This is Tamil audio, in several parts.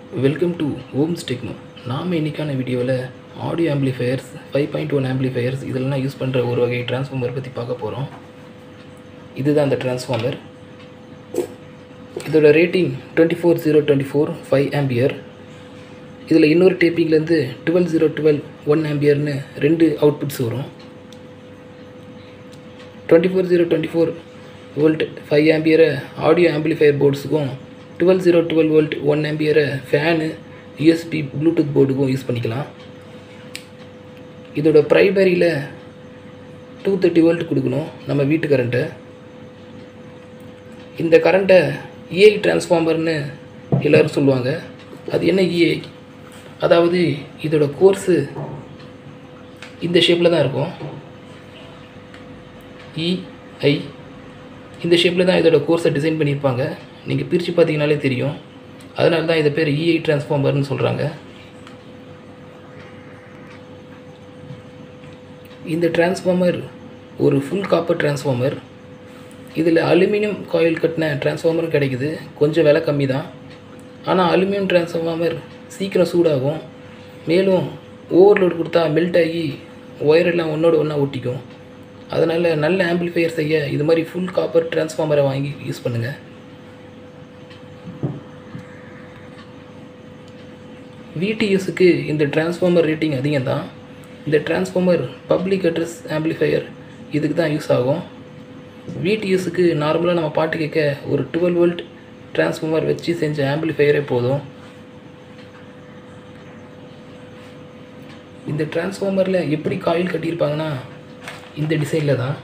வெல்கம் டு ஓம்ஸ் டெக்னோ நாம் இன்றைக்கான வீடியோவில் audio amplifiers five point one amplifiers இதெல்லாம் யூஸ் பண்ணுற ஒரு வகை டிரான்ஸ்ஃபார்மர் பற்றி பார்க்க போகிறோம் இதுதான் அந்த டிரான்ஸ்ஃபார்மர் இதோட rating twenty four zero twenty four five ampere இதில் இன்னொரு டேப்பிங்லேருந்து டுவெல் ஜீரோ டுவெல் ஒன் ஆம்பியர்னு ரெண்டு அவுட்புட்ஸ் வரும் twenty four zero twenty four volt five ஆம்பியரை ஆடியோ ஆம்பிளிஃபையர் போர்ட்ஸுக்கும் twelve zero twelve volt one ஆம்பியரை ஃபேனு யூஎஸ்பி ப்ளூடூத் போர்டுக்கும் யூஸ் பண்ணிக்கலாம் இதோட ப்ரைமரியில் டூ தேர்ட்டி வோல்ட் கொடுக்கணும் நம்ம வீட்டு கரண்ட்டை இந்த கரண்ட்டை இஐ டிரான்ஸ்ஃபார்மர்னு எல்லோரும் சொல்லுவாங்க அது என்ன இஐ அதாவது இதோட கோர்ஸு இந்த ஷேப்பில் தான் இருக்கும் இஐ இந்த ஷேப்பில் தான் இதோட கோர்ஸை டிசைன் பண்ணியிருப்பாங்க நீங்கள் பிரித்து பார்த்தீங்கனாலே தெரியும் அதனால தான் இதை பேர் இஐ டிரான்ஸ்ஃபார்மர்னு சொல்கிறாங்க இந்த டிரான்ஸ்ஃபார்மர் ஒரு ஃபுல் காப்பர் டிரான்ஸ்ஃபார்மர் இதில் அலுமினியம் காயில் கட்டின டிரான்ஸ்ஃபார்மரும் கிடைக்குது கொஞ்சம் விலை கம்மி தான் ஆனால் அலுமினியம் டிரான்ஸ்ஃபார்மர் சீக்கிரம் சூடாகும் மேலும் ஓவர்லோட் கொடுத்தா மெல்ட் ஆகி ஒயரெல்லாம் ஒன்றோட ஒன்றா ஒட்டிக்கும் அதனால் நல்ல ஆம்பிளிஃபையர் செய்ய இது மாதிரி ஃபுல் காப்பர் டிரான்ஸ்ஃபார்மரை வாங்கி யூஸ் பண்ணுங்கள் விடிஎஸ்க்கு இந்த டிரான்ஸ்ஃபார்மர் ரேட்டிங் அதிகம் தான் இந்த டிரான்ஸ்ஃபார்மர் பப்ளிக் அட்ரஸ் ஆம்பிளிஃபையர் இதுக்கு தான் யூஸ் ஆகும் விடிஎஸ்க்கு நார்மலாக நம்ம பாட்டு கேட்க ஒரு டுவெல் வோல்ட் டிரான்ஸ்ஃபார்மர் வச்சு செஞ்ச ஆம்பிளிஃபையரே போதும் இந்த டிரான்ஸ்ஃபார்மரில் எப்படி காயில் கட்டியிருப்பாங்கன்னா இந்த டிசைனில் தான்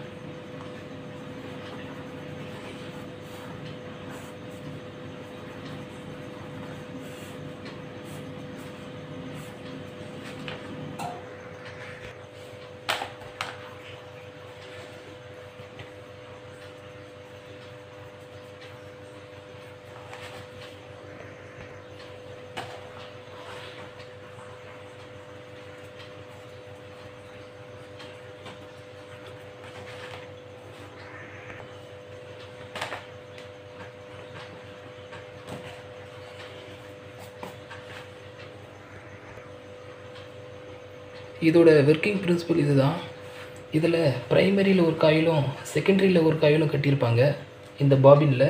இதோட ஒர்க்கிங் பிரின்சிபல் இதுதான் இதில் ப்ரைமரியில் ஒரு காயிலும் செகண்டரியில் ஒரு காயிலும் கட்டியிருப்பாங்க இந்த பாபினில்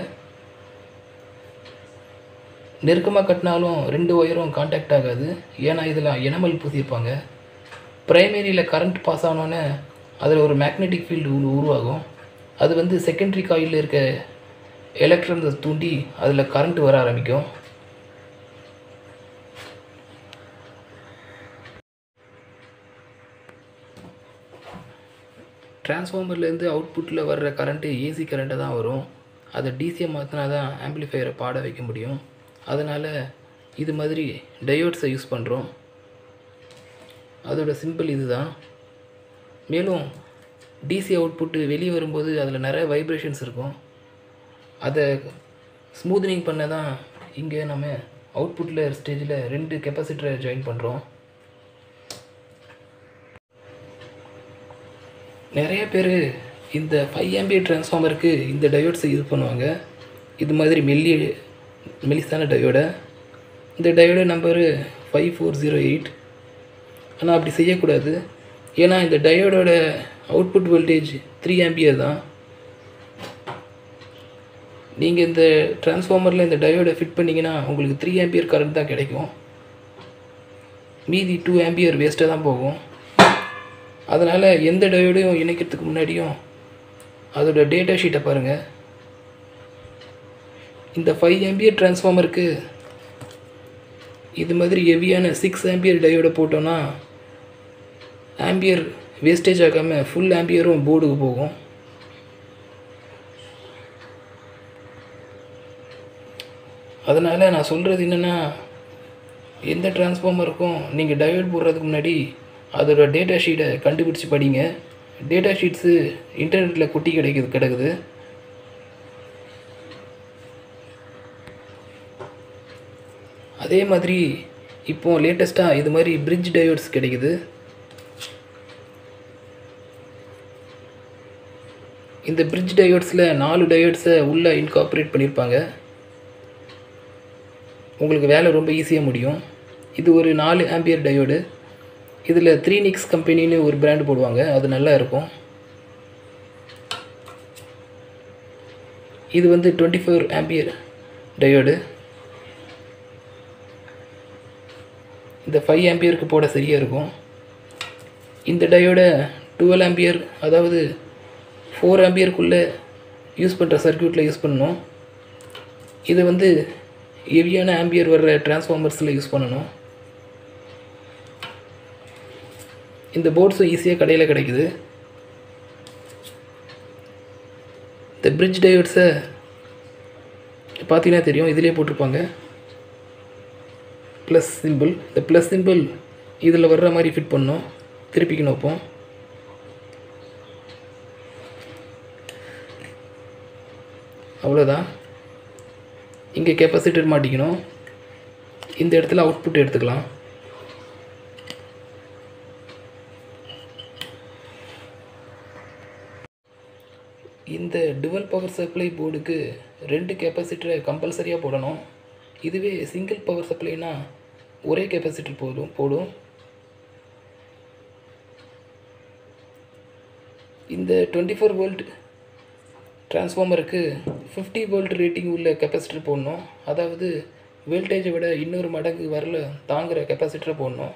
நெருக்கமாக கட்டினாலும் ரெண்டு ஒயரும் காண்டாக்ட் ஆகாது ஏன்னா இதில் எனமல் பூசியிருப்பாங்க ப்ரைமரியில் கரண்ட் பாஸ் ஆனோன்னே அதில் ஒரு மேக்னெட்டிக் ஃபீல்டு உருவாகும் அது வந்து செகண்டரி காயிலில் இருக்க எலக்ட்ரான்ஸை தூண்டி அதில் கரண்ட் வர ஆரம்பிக்கும் டிரான்ஸ்ஃபார்மர்லேருந்து அவுட்புட்டில் வர்ற கரண்ட்டு ஏசி கரண்ட்டு தான் வரும் அதை டிசியை மாற்றினா தான் ஆம்ப்ளிஃபையரை பாட வைக்க முடியும் அதனால் இது மாதிரி டயோட்ஸை யூஸ் பண்ணுறோம் அதோட சிம்பிள் இது தான் மேலும் டிசி அவுட்புட்டு வெளியே வரும்போது அதில் நிறைய வைப்ரேஷன்ஸ் இருக்கும் அதை ஸ்மூத்னிங் பண்ண தான் இங்கே நம்ம அவுட்புட்டில் ஸ்டேஜில் ரெண்டு கெப்பாசிட்டரை ஜாயின் பண்ணுறோம் நிறைய பேர் இந்த ஃபைவ் ஆம்பியர் டிரான்ஸ்ஃபார்மருக்கு இந்த டயோட்ஸை யூஸ் பண்ணுவாங்க இது மாதிரி மெல்லி மெலிசான டயோடை இந்த டயோட number five four zero eight ஆனால் அப்படி செய்யக்கூடாது ஏன்னா இந்த டயோடோட அவுட்புட் வோல்டேஜ் த்ரீ ஆம்பியர் தான் நீங்கள் இந்த டிரான்ஸ்ஃபார்மரில் இந்த டயோடை ஃபிட் பண்ணிங்கன்னா உங்களுக்கு த்ரீ ஆம்பியர் கரண்ட் தான் கிடைக்கும் மீதி டூ ஆம்பியர் வேஸ்ட்டாக தான் போகும் அதனால் எந்த டயோடையும் இணைக்கிறதுக்கு முன்னாடியும் அதோட டேட்டா ஷீட்டை பாருங்கள் இந்த ஃபைவ் ஆம்பியர் டிரான்ஸ்ஃபார்மருக்கு இது மாதிரி ஹெவியான சிக்ஸ் ஆம்பியர் டயோடை போட்டோன்னா ஆம்பியர் வேஸ்டேஜ் ஆகாமல் ஃபுல் ஆம்பியரும் போர்டுக்கு போகும் அதனால் நான் சொல்கிறது என்னென்னா எந்த டிரான்ஸ்ஃபார்மருக்கும் நீங்கள் டயோட் போடுறதுக்கு முன்னாடி அதோட டேட்டா ஷீட்டை கண்டுபிடிச்சி படிங்க டேட்டா ஷீட்ஸு இன்டர்நெட்டில் கொட்டி கிடைக்குது கிடக்குது அதே மாதிரி இப்போது லேட்டஸ்ட்டாக இது மாதிரி பிரிட்ஜ் டயோட்ஸ் கிடைக்குது இந்த பிரிட்ஜ் டயோட்ஸில் நாலு டயோட்ஸை உள்ளே இன்கார்பரேட் பண்ணியிருப்பாங்க உங்களுக்கு வேலை ரொம்ப ஈஸியாக முடியும் இது ஒரு நாலு ஆம்பியர் டயோடு இதில் த்ரீ நிக்ஸ் கம்பெனின்னு ஒரு பிராண்டு போடுவாங்க அது நல்லா இருக்கும் இது வந்து டுவெண்ட்டி ஃபோர் ஆம்பியர் டயோடு இந்த ஃபைவ் ஆம்பியருக்கு போட சரியாக இருக்கும் இந்த டயோடை டுவெல் ஆம்பியர் அதாவது ஃபோர் ஆம்பியருக்குள்ளே யூஸ் பண்ணுற சர்க்யூட்டில் யூஸ் பண்ணணும் இது வந்து ஹெவியான ஆம்பியர் வர்ற டிரான்ஸ்ஃபார்மர்ஸில் யூஸ் பண்ணணும் இந்த போர்ட்ஸும் ஈஸியாக கடையில் கிடைக்குது இந்த பிரிட்ஜ் டயோட்ஸை பார்த்தீங்கன்னா தெரியும் இதிலே போட்டிருப்பாங்க ப்ளஸ் சிம்பிள் இந்த ப்ளஸ் சிம்பிள் இதில் வர்ற மாதிரி ஃபிட் பண்ணோம் திருப்பிக்கணும் இப்போ அவ்வளோதான் இங்கே கெப்பாசிட்டர் மாட்டிக்கணும் இந்த இடத்துல அவுட்புட் எடுத்துக்கலாம் இந்த டுவல் பவர் சப்ளை போர்டுக்கு ரெண்டு கெப்பாசிட்டரை கம்பல்சரியாக போடணும் இதுவே சிங்கிள் பவர் சப்ளைனா ஒரே கெப்பாசிட்டர் போதும் போடும் இந்த டுவெண்ட்டி ஃபோர் வோல்ட் டிரான்ஸ்ஃபார்மருக்கு ஃபிஃப்டி வோல்ட் ரேட்டிங் உள்ள கெப்பாசிட்டர் போடணும் அதாவது வோல்டேஜை விட இன்னொரு மடங்கு வரல தாங்குகிற கெப்பாசிட்டரை போடணும்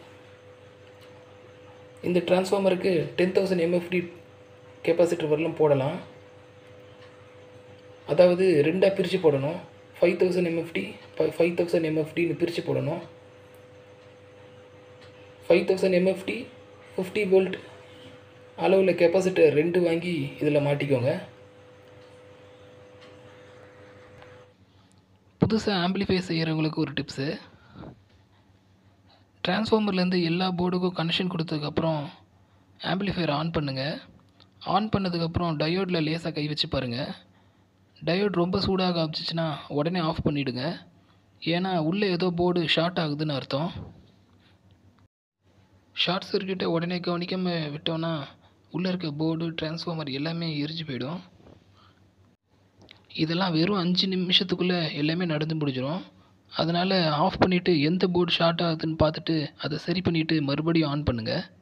இந்த டிரான்ஸ்ஃபார்மருக்கு டென் தௌசண்ட் எம்எஃப்டி கெப்பாசிட்டர் வரலும் போடலாம் அதாவது ரெண்டாக பிரித்து போடணும் five thousand MFD five thousand எம்எஃப்டின்னு பிரித்து போடணும் five thousand MFD fifty volt அளவில் கெப்பாசிட்டர் ரெண்டு வாங்கி இதில் மாட்டிக்கோங்க புதுசாக ஆம்பிளிஃபை செய்கிறவங்களுக்கு ஒரு டிப்ஸு டிரான்ஸ்ஃபார்மர்லேருந்து எல்லா போர்டுக்கும் கனெக்ஷன் கொடுத்ததுக்கப்புறம் ஆம்பிளிஃபையர் ஆன் பண்ணுங்கள் ஆன் பண்ணதுக்கப்புறம் டயோடில் லேசாக கை வச்சு பாருங்கள் டயோட் ரொம்ப சூடாக ஆரம்பிச்சிச்சின்னா உடனே ஆஃப் பண்ணிவிடுங்க ஏன்னா உள்ளே ஏதோ போர்டு ஷார்ட் ஆகுதுன்னு அர்த்தம் ஷார்ட் சர்க்கியூட்டை உடனே கவனிக்காமல் விட்டோன்னா உள்ளே இருக்க போர்டு டிரான்ஸ்ஃபார்மர் எல்லாமே எரிஞ்சு போயிடும் இதெல்லாம் வெறும் அஞ்சு நிமிஷத்துக்குள்ளே எல்லாமே நடந்து முடிஞ்சிடும் அதனால் ஆஃப் பண்ணிவிட்டு எந்த போர்டு ஷார்ட் ஆகுதுன்னு பார்த்துட்டு அதை சரி பண்ணிவிட்டு மறுபடியும் ஆன் பண்ணுங்கள்